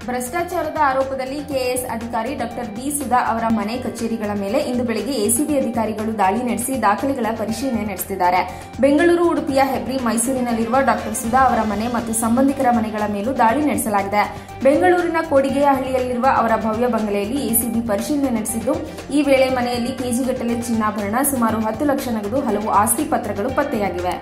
ಭ್ರಷ್ಟಾಚಾರದ ಆರೋಪದಲ್ಲಿ ಕೆಎಎಸ್ ಅಧಿಕಾರಿ ಡಾಕ್ಟರ್ ಬಿ ಸುಧಾ ಅವರ ಮನೆ ಕಚೇರಿಗಳ ಮೇಲೆ ಇಂದು ಬೆಳಗ್ಗೆ ಎಸಿಬಿ ಅಧಿಕಾರಿಗಳು ದಾಳಿ ನಡೆಸಿ ದಾಖಲೆಗಳ ಪರಿಶೀಲನೆ ನಡೆಸಿದ್ದಾರೆ ಬೆಂಗಳೂರು ಉಡುಪಿಯ ಹೆಬ್ರಿ ಮೈಸೂರಿನಲ್ಲಿರುವ ಡಾಕ್ಟರ್ ಸುಧಾ ಅವರ ಮನೆ ಮತ್ತು ಸಂಬಂಧಿಕರ ಮನೆಗಳ ಮೇಲೂ ದಾಳಿ ನಡೆಸಲಾಗಿದೆ ಬೆಂಗಳೂರಿನ ಕೋಡಿಗೆಯ ಹಳ್ಳಿಯಲ್ಲಿರುವ ಅವರ ಭವ್ಯ ಬಂಗಲೆಯಲ್ಲಿ ಎಸಿಬಿ ಪರಿಶೀಲನೆ ನಡೆಸಿದ್ದು ಈ ವೇಳೆ ಮನೆಯಲ್ಲಿ ಕೆಜಿಗಟ್ಟಲೆ ಚಿನ್ನಾಭರಣ ಸುಮಾರು ಹತ್ತು ಲಕ್ಷ ನಗದು ಹಲವು ಆಸ್ತಿ ಪತ್ರಗಳು ಪತ್ತೆಯಾಗಿವೆ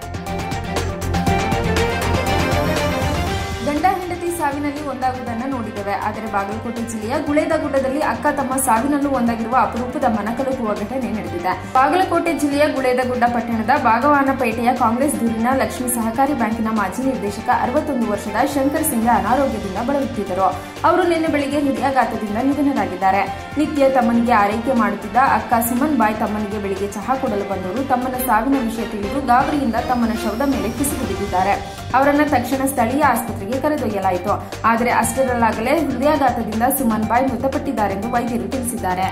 ಗಂಡ ಹೆಂಡತಿ ಸಾವಿನಲ್ಲಿ ಒಂದಾಗುವುದನ್ನು ನೋಡಿದ್ದೇವೆ ಆದರೆ ಬಾಗಲಕೋಟೆ ಜಿಲ್ಲೆಯ ಗುಳೇದಗುಡ್ಡದಲ್ಲಿ ಅಕ್ಕ ತಮ್ಮ ಸಾವಿನಲ್ಲೂ ಒಂದಾಗಿರುವ ಅಪರೂಪದ ಮನಕಲುಕುವ ಘಟನೆ ನಡೆದಿದೆ ಬಾಗಲಕೋಟೆ ಜಿಲ್ಲೆಯ ಗುಳೇದಗುಡ್ಡ ಪಟ್ಟಣದ ಬಾಗವಾನಪೇಟೆಯ ಕಾಂಗ್ರೆಸ್ ದೂರಿನ ಲಕ್ಷ್ಮೀ ಸಹಕಾರಿ ಬ್ಯಾಂಕಿನ ಮಾಜಿ ನಿರ್ದೇಶಕ ಅರವತ್ತೊಂದು ವರ್ಷದ ಶಂಕರ್ ಸಿಂಗ್ ಅನಾರೋಗ್ಯದಿಂದ ಬಳಲುತ್ತಿದ್ದರು ಅವರು ನಿನ್ನೆ ಬೆಳಿಗ್ಗೆ ಹೃದಯಾಘಾತದಿಂದ ನಿಧನರಾಗಿದ್ದಾರೆ ನಿತ್ಯ ತಮ್ಮನಿಗೆ ಆರೈಕೆ ಮಾಡುತ್ತಿದ್ದ ಅಕ್ಕ ಸುಮನ್ ಬಾಯ್ ತಮ್ಮನಿಗೆ ಬೆಳಿಗ್ಗೆ ಚಹಾ ಕೊಡಲು ಬಂದವರು ತಮ್ಮನ ಸಾವಿನ ವಿಷಯ ತಿಳಿದು ಗಾಬರಿಯಿಂದ ತಮ್ಮನ ಶವದ ಮೇಲೆ ಕುಸಿದು ಬಿದ್ದಿದ್ದಾರೆ ಅವರನ್ನ ತಕ್ಷಣ ಸ್ಥಳೀಯ ಆಸ್ಪತ್ರೆಗೆ ಕರೆದೊಯ್ಯಲಾಯಿತು ಆದರೆ ಅಷ್ಟರಲ್ಲಾಗಲೇ ಹೃದಯಾಘಾತದಿಂದ ಸುಮನ್ ಬಾಯ್ ಮೃತಪಟ್ಟಿದ್ದಾರೆಂದು ವೈದ್ಯರು ತಿಳಿಸಿದ್ದಾರೆ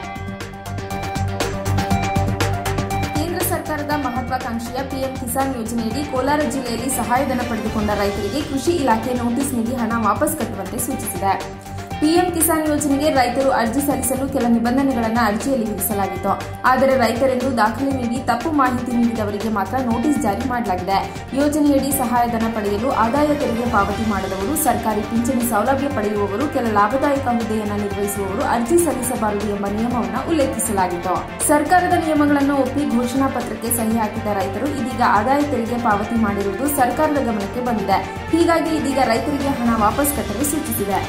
ಕೇಂದ್ರ ಸರ್ಕಾರದ ಮಹತ್ವಾಕಾಂಕ್ಷೆಯ ಪಿಎಂ ಕಿಸಾನ್ ಯೋಜನೆಯಡಿ ಕೋಲಾರ ಜಿಲ್ಲೆಯಲ್ಲಿ ಸಹಾಯಧನ ಪಡೆದುಕೊಂಡ ರೈತರಿಗೆ ಕೃಷಿ ಇಲಾಖೆ ನೋಟಿಸ್ ನೀಡಿ ಹಣ ವಾಪಸ್ ಕಟ್ಟುವಂತೆ ಸೂಚಿಸಿದೆ ಪಿಎಂ ಕಿಸಾನ್ ಯೋಜನೆಗೆ ರೈತರು ಅರ್ಜಿ ಸಲ್ಲಿಸಲು ಕೆಲ ನಿಬಂಧನೆಗಳನ್ನು ಅರ್ಜಿಯಲ್ಲಿ ವಿಧಿಸಲಾಗಿತ್ತು ಆದರೆ ರೈತರೆಂದು ದಾಖಲೆ ನೀಡಿ ತಪ್ಪು ಮಾಹಿತಿ ನೀಡಿದವರಿಗೆ ಮಾತ್ರ ನೋಟಿಸ್ ಜಾರಿ ಮಾಡಲಾಗಿದೆ ಯೋಜನೆಯಡಿ ಸಹಾಯಧನ ಪಡೆಯಲು ಆದಾಯ ತೆರಿಗೆ ಪಾವತಿ ಮಾಡದವರು ಸರ್ಕಾರಿ ಪಿಂಚಣಿ ಸೌಲಭ್ಯ ಪಡೆಯುವವರು ಕೆಲ ಲಾಭದಾಯಕ ಹುದ್ದೆಯನ್ನು ನಿರ್ವಹಿಸುವವರು ಅರ್ಜಿ ಸಲ್ಲಿಸಬಾರದು ಎಂಬ ನಿಯಮವನ್ನು ಉಲ್ಲೇಖಿಸಲಾಗಿತ್ತು ಸರ್ಕಾರದ ನಿಯಮಗಳನ್ನು ಒಪ್ಪಿ ಘೋಷಣಾ ಪತ್ರಕ್ಕೆ ಸಹಿ ಹಾಕಿದ ರೈತರು ಇದೀಗ ಆದಾಯ ತೆರಿಗೆ ಪಾವತಿ ಮಾಡಿರುವುದು ಸರ್ಕಾರದ ಗಮನಕ್ಕೆ ಬಂದಿದೆ ಹೀಗಾಗಿ ಇದೀಗ ರೈತರಿಗೆ ಹಣ ವಾಪಸ್ ಕಟ್ಟಲು ಸೂಚಿಸಿದೆ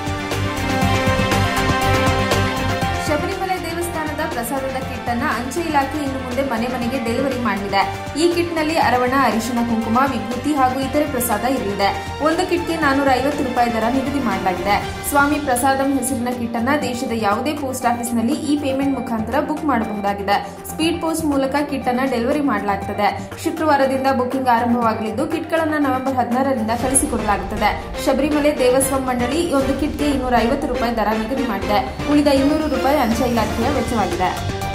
ಶಬರಿಮಲೆ ದೇವಸ್ಥಾನದ ಪ್ರಸಾದದ ಕಿಟ್ ಅನ್ನ ಅಂಚೆ ಇಲಾಖೆ ಇನ್ನು ಮುಂದೆ ಮನೆ ಮನೆಗೆ ಡೆಲಿವರಿ ಮಾಡಲಿದೆ ಈ ಕಿಟ್ನಲ್ಲಿ ಅರವಣ ಅರಿಶಿನ ಕುಂಕುಮ ವಿಭೂತಿ ಹಾಗೂ ಇತರೆ ಪ್ರಸಾದ ಇರಲಿದೆ ಒಂದು ಕಿಟ್ಗೆ ನಾನೂರ ಐವತ್ತು ರೂಪಾಯಿ ದರ ನಿಗದಿ ಮಾಡಲಾಗಿದೆ ಸ್ವಾಮಿ ಪ್ರಸಾದಂ ಹೆಸರಿನ ಕಿಟ್ ಅನ್ನ ದೇಶದ ಯಾವುದೇ ಪೋಸ್ಟ್ ಆಫೀಸ್ನಲ್ಲಿ ಈ ಪೇಮೆಂಟ್ ಮುಖಾಂತರ ಬುಕ್ ಮಾಡಬಹುದಾಗಿದೆ ಸ್ಪೀಡ್ ಪೋಸ್ಟ್ ಮೂಲಕ ಕಿಟ್ ಅನ್ನ ಡೆಲಿವರಿ ಮಾಡಲಾಗುತ್ತದೆ ಶುಕ್ರವಾರದಿಂದ ಬುಕಿಂಗ್ ಆರಂಭವಾಗಲಿದ್ದು ಕಿಟ್ಗಳನ್ನು ನವೆಂಬರ್ ಹದಿನಾರರಿಂದ ಕಳಿಸಿಕೊಡಲಾಗುತ್ತದೆ ಶಬರಿಮಲೆ ದೇವಸ್ವಂ ಮಂಡಳಿ ಈ ಒಂದು ಕಿಟ್ಗೆ ಇನ್ನೂರ ಐವತ್ತು ರೂಪಾಯಿ ದರ ನಿಗದಿ ಮಾಡಿದೆ ಉಳಿದ ಇನ್ನೂರು ರೂಪಾಯಿ ಅಂಚೆ ಇಲಾಖೆಯ ವೆಚ್ಚವಾಗಿದೆ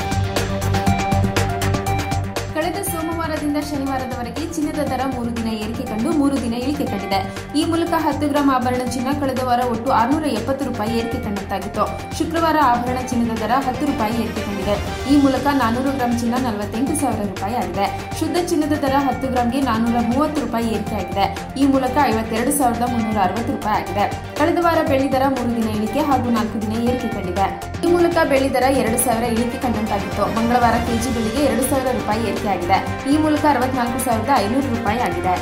ಕಳೆದ ಸೋಮವಾರದಿಂದ ಶನಿವಾರದವರೆಗೆ ಚಿನ್ನದ ದರ ಮೂರು ದಿನ ಏರಿಕೆ ಕಂಡು ಮೂರು ದಿನ ಇಳಿಕೆ ಕಂಡಿದೆ ಈ ಮೂಲಕ ಹತ್ತು ಗ್ರಾಂ ಆಭರಣ ಚಿನ್ನ ಕಳೆದ ವಾರ ಒಟ್ಟು ಆರುನೂರ ಎಪ್ಪತ್ತು ರೂಪಾಯಿ ಏರಿಕೆ ಕಂಡಂತಾಗಿತ್ತು ಶುಕ್ರವಾರ ಆಭರಣ ಚಿನ್ನದ ದರ ಹತ್ತು ರೂಪಾಯಿ ಏರಿಕೆ ಕಂಡಿದೆ ಈ ಮೂಲಕ ನಾನೂರು ಗ್ರಾಂ ಚಿನ್ನ ನಲವತ್ತೆಂಟು ಸಾವಿರ ರೂಪಾಯಿ ಆಗಿದೆ ಶುದ್ಧ ಚಿನ್ನದ ದರ ಹತ್ತು ಗ್ರಾಂಗೆ ನಾನೂರ ಮೂವತ್ತು ರೂಪಾಯಿ ಏರಿಕೆಯಾಗಿದೆ ಈ ಮೂಲಕ ಐವತ್ತೆರಡು ಸಾವಿರದ ಮುನ್ನೂರ ಅರವತ್ತು ರೂಪಾಯಿ ಆಗಿದೆ ಕಳೆದ ವಾರ ಬೆಳ್ಳಿ ದರ ಮೂರು ದಿನ ಇಳಿಕೆ ಹಾಗೂ ನಾಲ್ಕು ದಿನ ಏರಿಕೆ ಕಂಡಿದೆ ಈ ಮೂಲಕ ಬೆಳ್ಳಿ ದರ ಎರಡು ಸಾವಿರ ಇಳಿಕೆ ಕಂಡಂತಾಗಿತ್ತು ಮಂಗಳವಾರ ಕೆಜಿ ಬೆಳ್ಳಿಗೆ ಎರಡು ಸಾವಿರ ರೂಪಾಯಿ ಏರಿಕೆಯಾಗಿದೆ ಈ ಮೂಲಕ ಅರವತ್ನಾಲ್ಕು ಸಾವಿರದ ಐನೂರು ರೂಪಾಯಿ ಆಗಿದೆ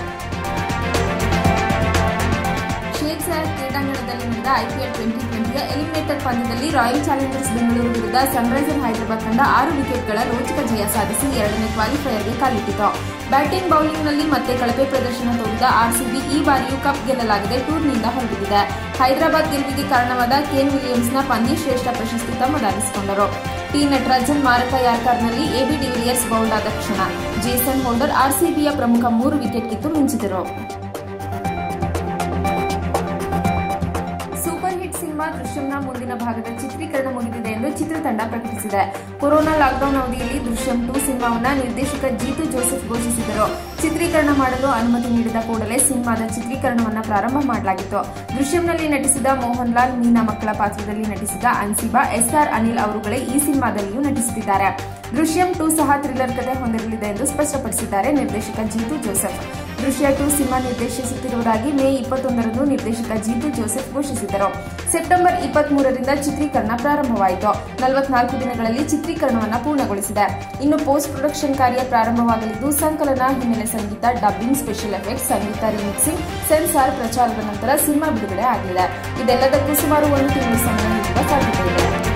ಶೇಖ್ ಸೈಯದ್ ಕ್ರೀಡಾಂಗಣದಲ್ಲಿ ನಡೆದ ಐಪಿಎಲ್ ಟ್ವೆಂಟಿ ಟ್ವೆಂಟಿಯ ಎಲಿಮಿನೇಟರ್ ಪಂದ್ಯದಲ್ಲಿ ರಾಯಲ್ ಚಾಲೆಂಜರ್ಸ್ ಬೆಂಗಳೂರು ವಿರುದ್ಧ ಸನ್ರೈಸರ್ ಹೈದರಾಬಾದ್ ತಂಡ ಆರು ವಿಕೆಟ್ಗಳ ರೋಚಕ ಜಯ ಸಾಧಿಸಿ ಎರಡನೇ ಕ್ವಾಲಿಫೈಯರ್ಗೆ ಕಾಲಿಟ್ಟಿತು ಬ್ಯಾಟಿಂಗ್ ಬೌಲಿಂಗ್ನಲ್ಲಿ ಮತ್ತೆ ಕಳಪೆ ಪ್ರದರ್ಶನ ತೋರಿದ ಆರ್ಸಿಬಿ ಈ ಬಾರಿಯೂ ಕಪ್ ಗೆಲ್ಲಲಾಗದೆ ಟೂರ್ನಿಯಿಂದ ಹೊರಬಿದ್ದಿದೆ ಹೈದರಾಬಾದ್ ಗೆಲುವಿಗೆ ಕಾರಣವಾದ ಕೇನ್ ವಿಲಿಯಮ್ಸ್ನ ಪಂದ್ಯ ಶ್ರೇಷ್ಠ ಪ್ರಶಸ್ತಿ ತಮ್ಮದಾಗಿಸಿಕೊಂಡರು ಟಿ ನಟರಾಜನ್ ಮಾರಕ ಯಾರ್ಕರ್ನಲ್ಲಿ ಎಬಿ ಡಿವಿಲಿಯರ್ಸ್ ಬೌಲ್ಡ್ ಆದ ಕ್ಷಣ ಜೇಸನ್ ಹೋಲ್ಡರ್ ಆರ್ಸಿಬಿಯ ಪ್ರಮುಖ ಮೂರು ವಿಕೆಟ್ ಕಿತ್ತು ಮಿಂಚಿದರು ಸೂಪರ್ ಹಿಟ್ ಸಿನಿಮಾ ದೃಶ್ಯಂನ ಮುಂದಿನ ಭಾಗದ ಚಿತ್ರೀಕರಣ ಮುಗಿದಿದೆ ಎಂದು ಚಿತ್ರತಂಡ ಪ್ರಕಟಿಸಿದೆ ಕೊರೋನಾ ಲಾಕ್ಡೌನ್ ಅವಧಿಯಲ್ಲಿ ದೃಶ್ಯಂ ಟೂ ಸಿನಿಮಾವನ್ನ ನಿರ್ದೇಶಕ ಜೀತು ಜೋಸೆಫ್ ಘೋಷಿಸಿದರು ಚಿತ್ರೀಕರಣ ಮಾಡಲು ಅನುಮತಿ ನೀಡಿದ ಕೂಡಲೇ ಸಿನಿಮಾದ ಚಿತ್ರೀಕರಣವನ್ನ ಪ್ರಾರಂಭ ಮಾಡಲಾಗಿತ್ತು ದೃಶ್ಯಂನಲ್ಲಿ ನಟಿಸಿದ ಮೋಹನ್ ಲಾಲ್ ಮೀನಾ ಮಕ್ಕಳ ಪಾತ್ರದಲ್ಲಿ ನಟಿಸಿದ ಅನ್ಸಿಬಾ ಎಸ್ಆರ್ ಅನಿಲ್ ಅವರುಗಳೇ ಈ ಸಿನಿಮಾದಲ್ಲಿಯೂ ನಟಿಸುತ್ತಿದ್ದಾರೆ ದೃಶ್ಯಂ ಟೂ ಸಹ ಥ್ರಿಲ್ಲರ್ ಕಥೆ ಹೊಂದಿರಲಿದೆ ಎಂದು ಸ್ಪಷ್ಟಪಡಿಸಿದ್ದಾರೆ ನಿರ್ದೇಶಕ Jeethu Joseph Drishya two cinema ನಿರ್ದೇಶಿಸುತ್ತಿರುವುದಾಗಿ ಮೇ ಇಪ್ಪತ್ತೊಂದರಂದು ನಿರ್ದೇಶಕ ಜೀತು ಜೋಸೆಫ್ ಘೋಷಿಸಿದರು ಸೆಪ್ಟೆಂಬರ್ ಇಪ್ಪತ್ಮೂರರಿಂದ ಚಿತ್ರೀಕರಣ ಪ್ರಾರಂಭವಾಯಿತು ನಲವತ್ನಾಲ್ಕು ದಿನಗಳಲ್ಲಿ ಚಿತ್ರೀಕರಣವನ್ನು ಪೂರ್ಣಗೊಳಿಸಿದೆ ಇನ್ನು ಪೋಸ್ಟ್ ಪ್ರೊಡಕ್ಷನ್ ಕಾರ್ಯ ಪ್ರಾರಂಭವಾಗಲಿದ್ದು ಸಂಕಲನ ಹಿನ್ನೆಲೆ ಸಂಗೀತ ಡಬ್ಬಿಂಗ್ ಸ್ಪೆಷಲ್ ಎಫೆಕ್ಟ್ಸ್ ಸಂಗೀತ ರಿಮಿಕ್ಸಿಂಗ್ ಸೆನ್ಸಾರ್ ಪ್ರಚಾರದ ನಂತರ ಸಿನಿಮಾ ಬಿಡುಗಡೆ ಆಗಲಿದೆ ಇದೆಲ್ಲದಕ್ಕೂ ಸುಮಾರು ಒಂದು ತಿಂಗಳು ಸಮಯ ನೀಡುವ ಸಾಧ್ಯತೆ ಇದೆ